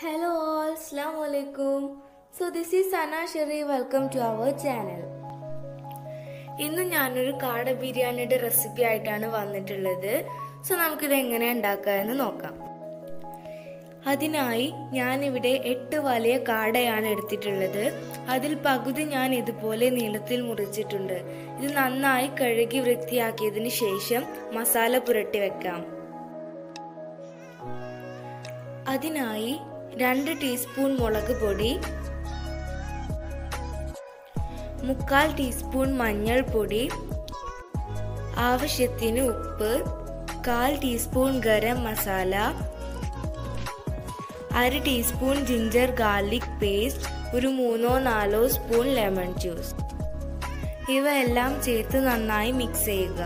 Hello all, Assalamu alaikum. So this is Sana Shari. Welcome to our channel. ഇന്ന് ഞാനൊരു കാട ബിരിയാണിയുടെ recipe ആയിട്ടാണ് വന്നിട്ടുള്ളത് സോ നമുക്കിത് എങ്ങനെ ഉണ്ടാക്കുക എന്ന് നോക്കാം അതിനായി ഞാനിവിടെ എട്ട് വലിയ കാടയാണ് എടുത്തിട്ടുള്ളത് അതിൽ പകുതി ഞാൻ ഇതുപോലെ നീളത്തിൽ മുറിച്ചിട്ടുണ്ട് ഇത് നന്നായി കഴുകി വൃത്തിയാക്കിയതിന് ശേഷം മസാല പുരട്ടി വെക്കാം അതിനായി രണ്ട് ടീസ്പൂൺ മുളക് പൊടി മുക്കാൽ ടീസ്പൂൺ മഞ്ഞൾപ്പൊടി ആവശ്യത്തിന് ഉപ്പ് കാൽ ടീസ്പൂൺ ഗരം മസാല അര ടീസ്പൂൺ ജിഞ്ചർ ഗാർലിക് പേസ്റ്റ് ഒരു മൂന്നോ നാലോ സ്പൂൺ ലെമൺ ജ്യൂസ് ഇവയെല്ലാം ചേർത്ത് നന്നായി മിക്സ് ചെയ്യുക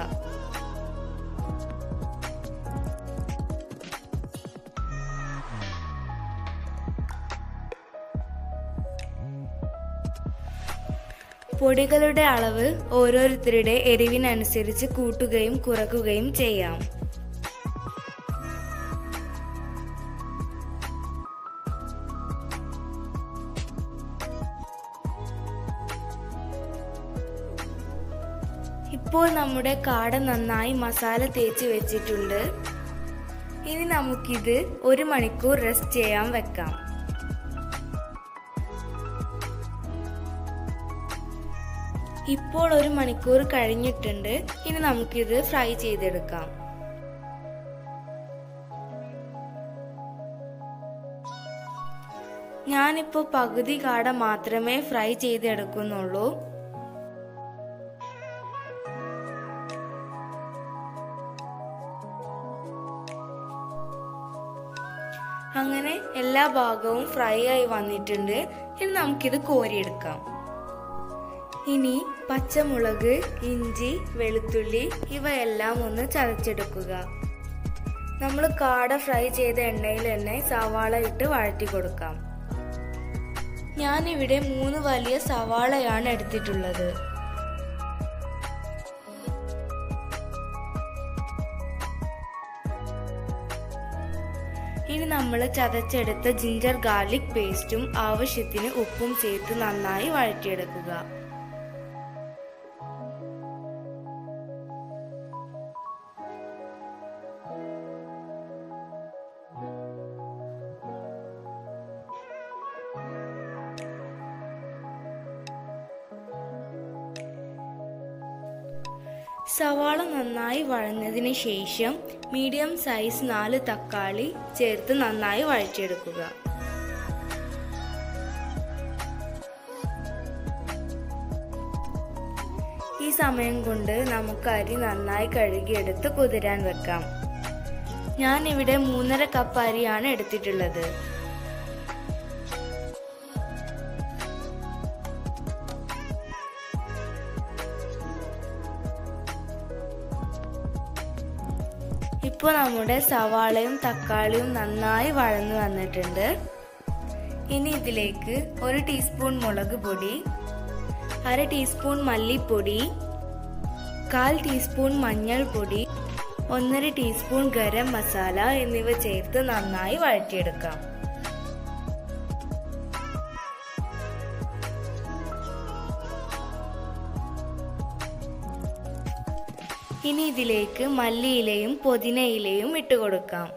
പൊടികളുടെ അളവ് ഓരോരുത്തരുടെ എരിവിനനുസരിച്ച് കൂട്ടുകയും കുറക്കുകയും ചെയ്യാം ഇപ്പോൾ നമ്മുടെ കാട നന്നായി മസാല തേച്ച് വെച്ചിട്ടുണ്ട് ഇനി നമുക്കിത് ഒരു മണിക്കൂർ റെസ്റ്റ് ചെയ്യാൻ വെക്കാം ഇപ്പോൾ ഒരു മണിക്കൂർ കഴിഞ്ഞിട്ടുണ്ട് ഇനി നമുക്കിത് ഫ്രൈ ചെയ്തെടുക്കാം ഞാനിപ്പോൾ പകുതി കാട മാത്രമേ ഫ്രൈ ചെയ്തെടുക്കുന്നുള്ളൂ അങ്ങനെ എല്ലാ ഭാഗവും ഫ്രൈ ആയി വന്നിട്ടുണ്ട് ഇനി നമുക്കിത് കോരിയെടുക്കാം ഇനി പച്ചമുളക് ഇഞ്ചി വെളുത്തുള്ളി ഇവയെല്ലാം ഒന്ന് ചതച്ചെടുക്കുക നമ്മൾ കാട ഫ്രൈ ചെയ്ത എണ്ണയിൽ തന്നെ സവാള ഇട്ട് വഴറ്റി കൊടുക്കാം ഞാനിവിടെ മൂന്ന് വലിയ സവാളയാണ് എടുത്തിട്ടുള്ളത് ഇനി നമ്മൾ ചതച്ചെടുത്ത ജിഞ്ചർ ഗാർലിക് പേസ്റ്റും ആവശ്യത്തിന് ഉപ്പും ചേർത്ത് നന്നായി വഴറ്റിയെടുക്കുക സവാള നന്നായി വഴഞ്ഞതിന് ശേഷം മീഡിയം സൈസ് നാല് തക്കാളി ചേർത്ത് നന്നായി വഴറ്റിയെടുക്കുക ഈ സമയം കൊണ്ട് നമുക്ക് അരി നന്നായി കഴുകിയെടുത്ത് കുതിരാൻ വെക്കാം ഞാൻ ഇവിടെ മൂന്നര കപ്പ് അരിയാണ് എടുത്തിട്ടുള്ളത് ഇപ്പോൾ നമ്മുടെ സവാളയും തക്കാളിയും നന്നായി വഴന്നു വന്നിട്ടുണ്ട് ഇനി ഇതിലേക്ക് ഒരു ടീസ്പൂൺ മുളക് പൊടി അര ടീസ്പൂൺ മല്ലിപ്പൊടി കാൽ ടീസ്പൂൺ മഞ്ഞൾപ്പൊടി ഒന്നര ടീസ്പൂൺ ഗരം മസാല എന്നിവ ചേർത്ത് നന്നായി വഴറ്റിയെടുക്കാം ഇനി ഇതിലേക്ക് മല്ലിയിലയും പുതിനയിലയും ഇട്ട് കൊടുക്കാം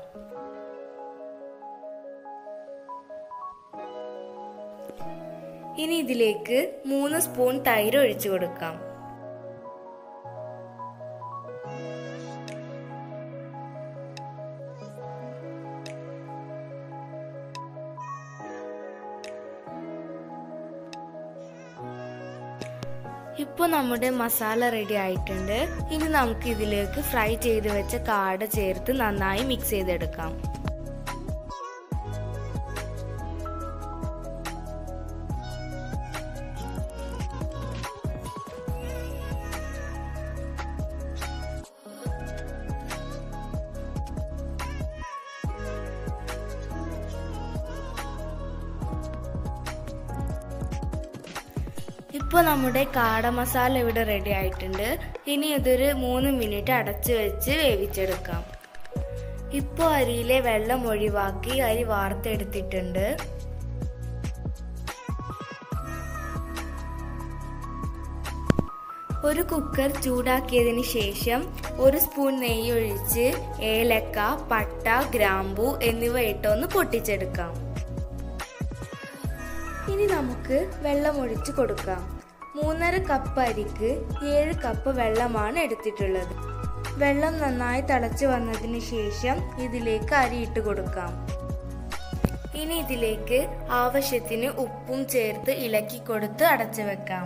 ഇനി ഇതിലേക്ക് മൂന്ന് സ്പൂൺ തൈര് ഒഴിച്ചു കൊടുക്കാം ഇപ്പോൾ നമ്മുടെ മസാല റെഡി ആയിട്ടുണ്ട് ഇനി നമുക്ക് ഇതിലേക്ക് ഫ്രൈ ചെയ്ത് വെച്ച കാട ചേർത്ത് നന്നായി മിക്സ് ചെയ്തെടുക്കാം ഇപ്പോൾ നമ്മുടെ കാട മസാല ഇവിടെ റെഡി ആയിട്ടുണ്ട് ഇനി ഇതൊരു മൂന്ന് മിനിറ്റ് അടച്ചു വെച്ച് വേവിച്ചെടുക്കാം ഇപ്പോൾ അരിയിലെ വെള്ളം ഒഴിവാക്കി അരി വാർത്തെടുത്തിട്ടുണ്ട് ഒരു കുക്കർ ചൂടാക്കിയതിന് ശേഷം ഒരു സ്പൂൺ നെയ്യ് ഒഴിച്ച് ഏലക്ക പട്ട ഗ്രാമ്പു എന്നിവ ഇട്ടൊന്ന് പൊട്ടിച്ചെടുക്കാം ഇനി നമുക്ക് വെള്ളം ഒഴിച്ചു കൊടുക്കാം മൂന്നര കപ്പ് അരിക്ക് ഏഴ് കപ്പ് വെള്ളമാണ് എടുത്തിട്ടുള്ളത് വെള്ളം നന്നായി തിളച്ചു വന്നതിന് ശേഷം ഇതിലേക്ക് അരി ഇട്ട് കൊടുക്കാം ഇനി ഇതിലേക്ക് ആവശ്യത്തിന് ഉപ്പും ചേർത്ത് ഇളക്കി കൊടുത്ത് അടച്ചു വെക്കാം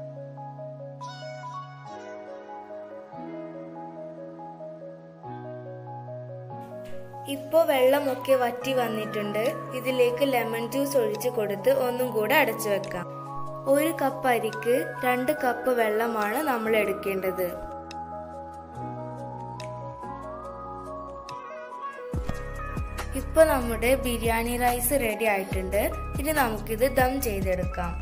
ഇപ്പോൾ വെള്ളമൊക്കെ വറ്റി വന്നിട്ടുണ്ട് ഇതിലേക്ക് ലെമൺ ജ്യൂസ് ഒഴിച്ച് കൊടുത്ത് ഒന്നും കൂടെ അടച്ചു വെക്കാം ഒരു കപ്പ് അരിക്ക് രണ്ട് കപ്പ് വെള്ളമാണ് നമ്മൾ എടുക്കേണ്ടത് ഇപ്പോൾ നമ്മുടെ ബിരിയാണി റൈസ് റെഡി ആയിട്ടുണ്ട് ഇനി നമുക്കിത് ദം ചെയ്തെടുക്കാം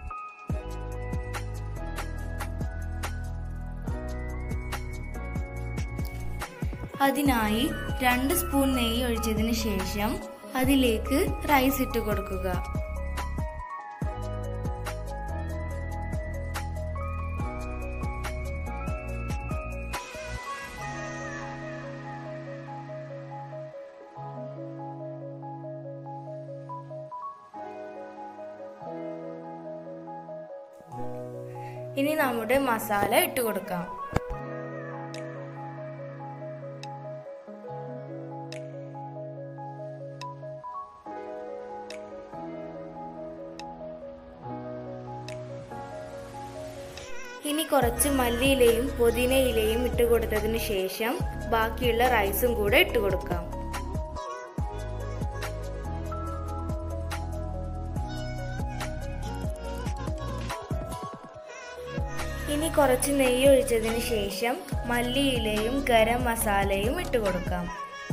അതിനായി രണ്ട് സ്പൂൺ നെയ്യ് ഒഴിച്ചതിന് ശേഷം അതിലേക്ക് റൈസ് ഇട്ട് കൊടുക്കുക ഇനി നമ്മുടെ മസാല ഇട്ട് കൊടുക്കാം ഇനി കുറച്ച് മല്ലിയിലയും പുതിനയിലയും ഇട്ട് കൊടുത്തതിന് ശേഷം ബാക്കിയുള്ള റൈസും കൂടെ ഇട്ട് കൊടുക്കാം ഇനി കുറച്ച് നെയ്യ് ഒഴിച്ചതിന് ശേഷം മല്ലിയിലയും ഗരം മസാലയും ഇട്ട് കൊടുക്കാം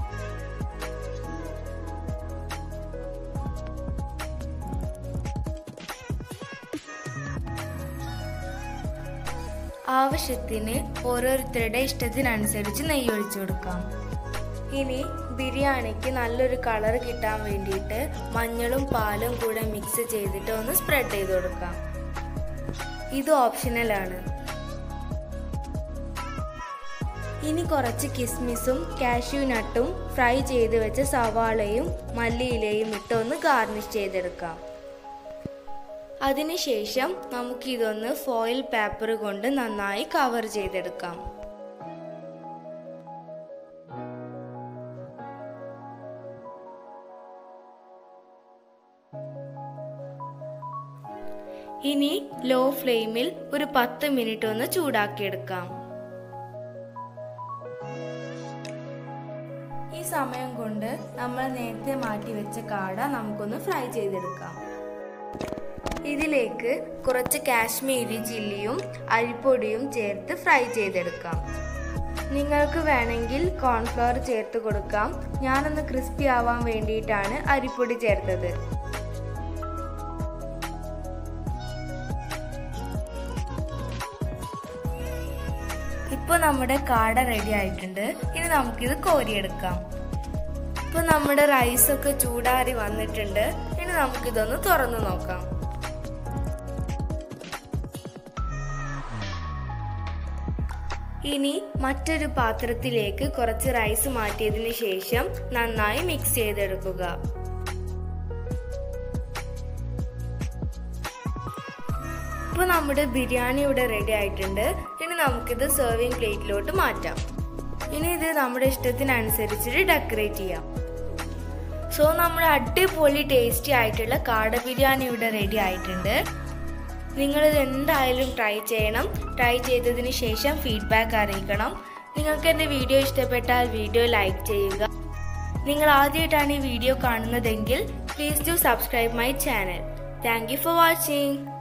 ആവശ്യത്തിന് ഓരോരുത്തരുടെ ഇഷ്ടത്തിനനുസരിച്ച് നെയ്യ് ഒഴിച്ചു കൊടുക്കാം ഇനി ബിരിയാണിക്ക് നല്ലൊരു കളർ കിട്ടാൻ വേണ്ടിയിട്ട് മഞ്ഞളും പാലും കൂടെ മിക്സ് ചെയ്തിട്ട് ഒന്ന് സ്പ്രെഡ് ചെയ്ത് കൊടുക്കാം ഇത് ഓപ്ഷണലാണ് ഇനി കുറച്ച് കിസ്മിസും കാഷ്യൂ നട്ടും ഫ്രൈ ചെയ്ത് വെച്ച സവാളയും മല്ലിയിലയും ഇട്ട് ഒന്ന് ഗാർണിഷ് ചെയ്തെടുക്കാം അതിനുശേഷം നമുക്കിതൊന്ന് ഫോയിൽ പേപ്പർ കൊണ്ട് നന്നായി കവർ ചെയ്തെടുക്കാം ഇനി ലോ ഫ്ലെയിമിൽ ഒരു പത്ത് മിനിറ്റ് ഒന്ന് ചൂടാക്കിയെടുക്കാം ഈ സമയം കൊണ്ട് നമ്മൾ നേരത്തെ മാറ്റി വെച്ച കാട നമുക്കൊന്ന് ഫ്രൈ ചെയ്തെടുക്കാം ഇതിലേക്ക് കുറച്ച് കാശ്മീരി ചില്ലിയും അരിപ്പൊടിയും ചേർത്ത് ഫ്രൈ ചെയ്തെടുക്കാം നിങ്ങൾക്ക് വേണമെങ്കിൽ കോൺഫ്ലവർ ചേർത്ത് കൊടുക്കാം ഞാനൊന്ന് ക്രിസ്പി ആവാൻ വേണ്ടിയിട്ടാണ് അരിപ്പൊടി ചേർത്തത് ഇപ്പോൾ നമ്മുടെ കാട റെഡി ആയിട്ടുണ്ട് ഇനി നമുക്കിത് കോരിയെടുക്കാം ഇപ്പോൾ നമ്മുടെ റൈസൊക്കെ ചൂടാറി വന്നിട്ടുണ്ട് ഇനി നമുക്കിതൊന്ന് തുറന്നു നോക്കാം ഇനി മറ്റൊരു പാത്രത്തിലേക്ക് കുറച്ച് റൈസ് മാറ്റിയതിന് ശേഷം നന്നായി മിക്സ് ചെയ്തെടുക്കുക ഇപ്പോൾ നമ്മുടെ ബിരിയാണി ഇവിടെ റെഡി ആയിട്ടുണ്ട് ഇനി നമുക്കിത് സെർവിങ് പ്ലേറ്റിലോട്ട് മാറ്റാം ഇനി ഇത് നമ്മുടെ ഇഷ്ടത്തിനനുസരിച്ചിട്ട് ഡെക്കറേറ്റ് ചെയ്യാം സോ നമ്മുടെ അടിപൊളി ടേസ്റ്റി ആയിട്ടുള്ള കാട ബിരിയാണി ഇവിടെ റെഡി ആയിട്ടുണ്ട് നിങ്ങളിത് എന്തായാലും ട്രൈ ചെയ്യണം ട്രൈ ചെയ്തതിന് ശേഷം ഫീഡ്ബാക്ക് അറിയിക്കണം നിങ്ങൾക്ക് എൻ്റെ വീഡിയോ ഇഷ്ടപ്പെട്ടാൽ വീഡിയോ ലൈക്ക് ചെയ്യുക നിങ്ങൾ ആദ്യമായിട്ടാണ് ഈ വീഡിയോ കാണുന്നതെങ്കിൽ please do subscribe my channel thank you for watching